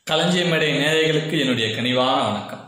களஞ்சிய மேடை நேயர்களுக்கு என்னுடைய கனிவான வணக்கம்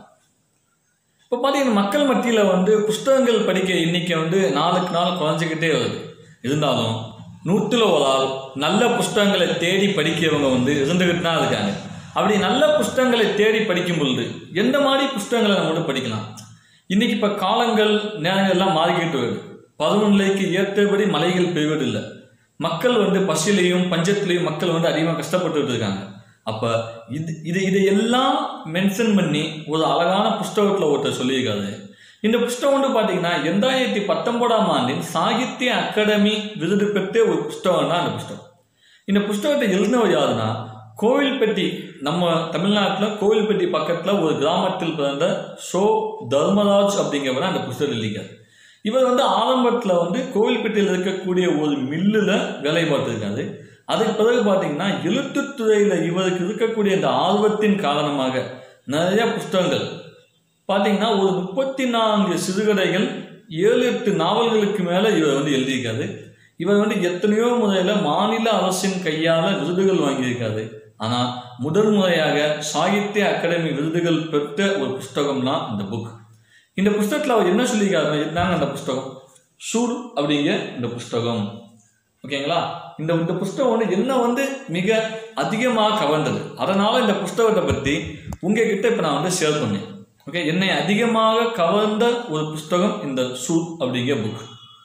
இப்போ பார்த்தீங்கன்னா மக்கள் மத்தியில் வந்து புஸ்தகங்கள் படிக்க எண்ணிக்கை வந்து நாளுக்கு நாள் குறைஞ்சிக்கிட்டே வருது இருந்தாலும் நூற்றில் ஒரு ஆள் நல்ல புஸ்தகங்களை தேடி படிக்கிறவங்க வந்து இருந்துக்கிட்டு தான் இருக்காங்க அப்படி நல்ல புஸ்தகங்களை தேடி படிக்கும் பொழுது எந்த மாதிரி புஸ்தகங்களை நம்ம வந்து படிக்கலாம் இன்னைக்கு இப்போ காலங்கள் நேரங்கள் எல்லாம் மாறிக்கிட்டு வருது பருவநிலைக்கு ஏற்றபடி மலைகள் பெய்வதில்லை மக்கள் வந்து பசிலையும் பஞ்சத்திலையும் மக்கள் வந்து அதிகமாக கஷ்டப்பட்டுட்டு இருக்காங்க அப்போ இது இது இதையெல்லாம் மென்ஷன் பண்ணி ஒரு அழகான புஸ்தகத்தில் ஒருத்தர் சொல்லியிருக்காரு இந்த புஸ்தகம் வந்து பார்த்தீங்கன்னா ரெண்டாயிரத்தி பத்தொன்பதாம் ஆண்டின் சாகித்ய அகாடமி விருது பெற்ற ஒரு புஸ்தகம் தான் இந்த புஸ்தகம் இந்த புஸ்தகத்தை எழுதினவர் யாருன்னா கோவில்பட்டி நம்ம தமிழ்நாட்டில் கோவில்பட்டி பக்கத்தில் ஒரு கிராமத்தில் பிறந்த ஷோ தர்மராஜ் அப்படிங்கிறவர் அந்த புஸ்தகம் எழுதிக்கார் இவர் வந்து ஆரம்பத்தில் வந்து கோவில்பட்டியில் இருக்கக்கூடிய ஒரு மில்லில் வேலை பார்த்துருக்காரு அதுக்கு பிறகு பார்த்தீங்கன்னா எழுத்துத்துறையில் இவருக்கு இருக்கக்கூடிய இந்த ஆர்வத்தின் காரணமாக நிறைய புஸ்தகங்கள் பார்த்தீங்கன்னா ஒரு முப்பத்தி நான்கு சிறுகதைகள் ஏழு எட்டு நாவல்களுக்கு மேலே இவர் வந்து எழுதியிருக்காரு இவர் வந்து எத்தனையோ முறையில் மாநில அரசின் கையால் விருதுகள் வாங்கியிருக்காரு ஆனால் முதல் முறையாக சாகித்ய அகாடமி விருதுகள் பெற்ற ஒரு புஸ்தகம் தான் இந்த புக் இந்த புஸ்தகத்தில் அவர் என்ன சொல்லியிருக்காரு இருந்தாங்க அந்த புஸ்தகம் சூல் அப்படிங்கிற இந்த புஸ்தகம் ஓகேங்களா இந்த இந்த புஸ்தகம் வந்து என்ன வந்து மிக அதிகமாக கவர்ந்தது அதனால் இந்த புஸ்தகத்தை பற்றி உங்ககிட்ட இப்போ நான் வந்து ஷேர் பண்ணேன் ஓகே என்னை அதிகமாக கவர்ந்த ஒரு புஸ்தகம் இந்த சூல் அப்படிங்கிற புக்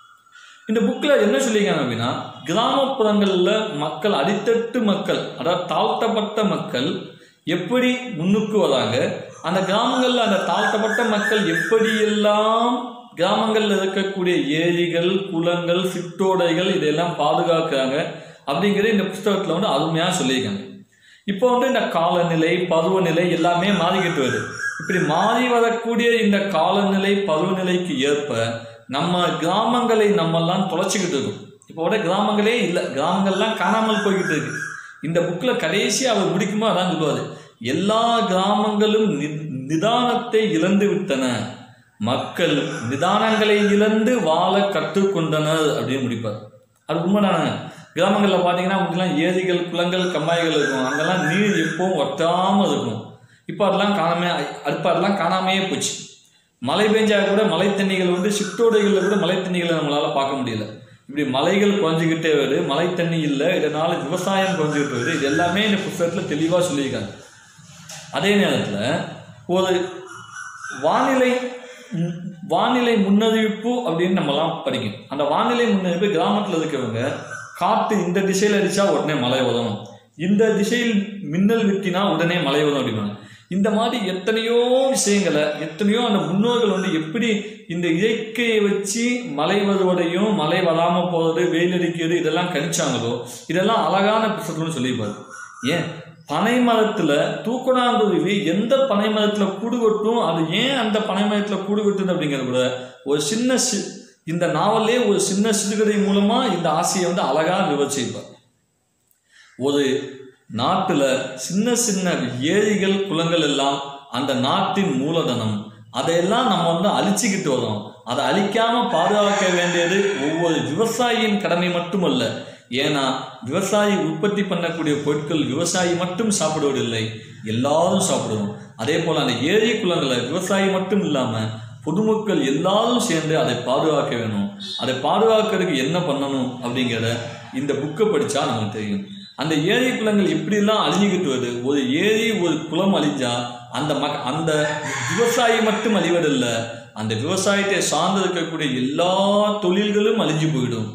இந்த புக்கில் என்ன சொல்லியிருக்காங்க அப்படின்னா கிராமப்புறங்களில் மக்கள் அடித்தட்டு மக்கள் அதாவது தாழ்த்தப்பட்ட மக்கள் எப்படி முன்னுக்கு வராங்க அந்த கிராமங்களில் அந்த தாழ்த்தப்பட்ட மக்கள் எப்படியெல்லாம் கிராமங்களில் இருக்கக்கூடிய ஏரிகள் குளங்கள் சிற்றோடைகள் இதையெல்லாம் பாதுகாக்கிறாங்க அப்படிங்கிற இந்த புஸ்தகத்தில் வந்து அருமையாக சொல்லியிருக்காங்க இப்போ வந்து இந்த காலநிலை பருவநிலை எல்லாமே மாறிக்கிட்டு வருது இப்படி மாறி வரக்கூடிய இந்த காலநிலை பருவநிலைக்கு ஏற்ப நம்ம கிராமங்களை நம்மெல்லாம் தொலைச்சிக்கிட்டு இருக்கோம் இப்போ கூட கிராமங்களே இல்லை கிராமங்கள்லாம் காணாமல் போய்கிட்டு இருக்கு இந்த புக்கில் கடைசியாக அவர் முடிக்குமோ அதான் சொல்லுவார் எல்லா கிராமங்களும் நி நிதானத்தை இழந்து விட்டன மக்கள் நிதானங்களை இழந்து வாழ கற்றுக்கொண்டனர் அப்படின்னு முடிப்பார் அது உண்மைதானே கிராமங்களில் பார்த்தீங்கன்னா முன்னெல்லாம் ஏரிகள் குளங்கள் கம்மாய்கள் இருக்கும் அங்கெல்லாம் நீர் எப்பவும் வற்றாமல் இருக்கும் இப்போ அதெல்லாம் காணாமே இப்போ அதெல்லாம் காணாமையே போச்சு மழை பெஞ்சா கூட மழை தண்ணிகள் வந்து சிற்றோடைகளில் கூட மழை தண்ணிகளை நம்மளால் பார்க்க முடியல இப்படி மலைகள் குறைஞ்சிக்கிட்டே வருது மழை தண்ணி இல்லை இதனால் விவசாயம் குறைஞ்சிக்கிட்டு வருது இது எல்லாமே இந்த புத்தகத்தில் தெளிவாக சொல்லியிருக்காங்க அதே நேரத்தில் ஒரு வானிலை வானிலை முன்னறிவிப்பு அப்படின்னு நம்மலாம் படிக்கும் அந்த வானிலை முன்னறிவிப்பு கிராமத்தில் இருக்கிறவங்க காற்று இந்த திசையில் அடித்தா உடனே மழை வரும் இந்த திசையில் மின்னல் விட்டினா உடனே மழை வரும் அப்படிம்பாங்க இந்த மாதிரி எத்தனையோ விஷயங்களை எத்தனையோ அந்த முன்னோர்கள் வந்து எப்படி இந்த இயற்கையை வச்சு மழை வருவதையும் மழை வராமல் போகிறது வெயில் அடிக்கிறது இதெல்லாம் கணிச்சாங்களோ இதெல்லாம் அழகான புத்தகம்னு சொல்லியிருப்பாரு ஏன் பனை மரத்தில் தூக்கணாங்குருவி எந்த பனை மரத்தில் கூடு கொட்டும் அது ஏன் அந்த பனை மரத்தில் கூடு கொட்டுது அப்படிங்கிறத விட ஒரு சின்ன சி இந்த நாவல்லே ஒரு சின்ன சிறுகதை மூலமாக இந்த ஆசையை வந்து அழகாக விவரிச்சிருப்பார் ஒரு நாட்டில் சின்ன சின்ன ஏரிகள் குளங்கள் எல்லாம் அந்த நாட்டின் மூலதனம் அதையெல்லாம் நம்ம வந்து அழிச்சுக்கிட்டு வரோம் அதை அழிக்காமல் பாதுகாக்க வேண்டியது ஒவ்வொரு விவசாயியின் கடமை மட்டுமல்ல ஏன்னா விவசாயி உற்பத்தி பண்ணக்கூடிய பொருட்கள் விவசாயி மட்டும் சாப்பிடுவதில்லை எல்லாரும் சாப்பிடுவோம் அதே போல் அந்த ஏரி குளங்களை விவசாயி மட்டும் இல்லாமல் பொதுமக்கள் எல்லாரும் சேர்ந்து அதை பாதுகாக்க வேணும் அதை பாதுகாக்கிறதுக்கு என்ன பண்ணணும் அப்படிங்கிறத இந்த புக்கை படித்தா நமக்கு தெரியும் அந்த ஏரி குளங்கள் எப்படிலாம் அழிஞ்சுக்கிட்டு வருது ஒரு ஏரி ஒரு குளம் அழிஞ்சா அந்த மக் அந்த விவசாயி மட்டும் அழிவதில்லை அந்த விவசாயத்தை சார்ந்து இருக்கக்கூடிய எல்லா தொழில்களும் அழிஞ்சு போயிடும்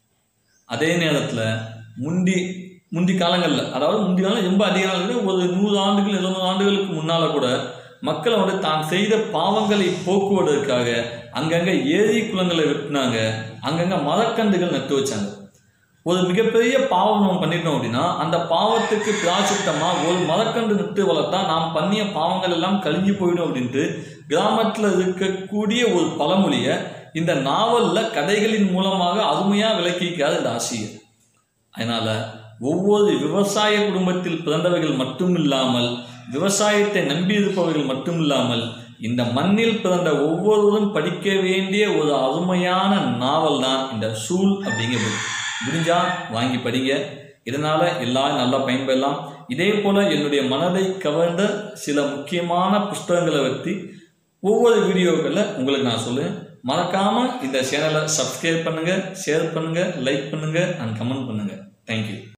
அதே நேரத்தில் முந்தி முந்தி காலங்களில் அதாவது முந்தி காலம் ரொம்ப அதிக நாள்கள் ஒரு நூறு ஆண்டுகள் இருநூறு ஆண்டுகளுக்கு முன்னால் கூட மக்களை வந்து தான் செய்த பாவங்களை போக்குவதற்காக அங்கங்கே ஏரி குளங்களை வெட்டினாங்க அங்கங்கே மரக்கன்றுகள் நட்டு வச்சாங்க ஒரு மிகப்பெரிய பாவம் நம்ம பண்ணிட்டோம் அப்படின்னா அந்த பாவத்துக்கு பிராச்சித்தமாக ஒரு மரக்கன்று நட்டு வளர்த்தா நாம் பண்ணிய பாவங்கள் எல்லாம் கழிஞ்சு போயிடும் அப்படின்ட்டு கிராமத்தில் இருக்கக்கூடிய ஒரு பழமொழியை இந்த நாவலில் கதைகளின் மூலமாக அருமையாக விளக்கிக்காது இந்த ஆசிரியர் அதனால் ஒவ்வொரு விவசாய குடும்பத்தில் பிறந்தவர்கள் மட்டும் இல்லாமல் விவசாயத்தை நம்பியிருப்பவர்கள் மட்டும் இல்லாமல் இந்த மண்ணில் பிறந்த ஒவ்வொருவரும் படிக்க வேண்டிய ஒரு அருமையான நாவல் தான் இந்த சூல் அப்படிங்கிறது முடிஞ்சா வாங்கி படிங்க இதனால் எல்லாரும் நல்லா பயன்பெறலாம் இதே போல் என்னுடைய மனதை கவர்ந்த சில முக்கியமான புஸ்தகங்களை பற்றி ஒவ்வொரு வீடியோக்களில் உங்களுக்கு நான் சொல்லுவேன் மறக்காமல் இந்த சேனலை சப்ஸ்கிரைப் பண்ணுங்கள் ஷேர் பண்ணுங்கள் லைக் பண்ணுங்கள் அண்ட் கமெண்ட் பண்ணுங்கள் தேங்க்யூ